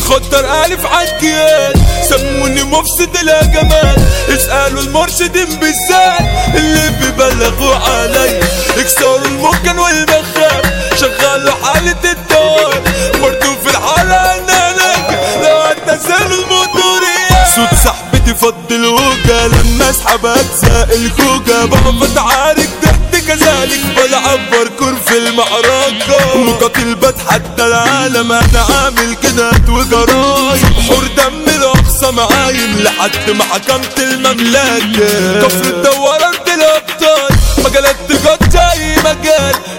متخدر الف عالجيال سموني مفسد لا جمال اسألوا المرشدين بالذات اللي بيبلغوا علي اكسروا الممكن والمخاف شغلوا حالة الدار برضو في الحالة انا ناجي لو هتنزلوا الموتورية صوت صاحبتي فض الوجة لما اسحب اجزاء الخوجة بقف اتعارك تحت كذلك بلعب باركور في المعركة مقاتل بتحدى العالم انا عامل كده وجرايم حور دم الاقصى معايم لحد ما حكمت المملكة كفر الدوران الابطال مجالات تغطي اي مجال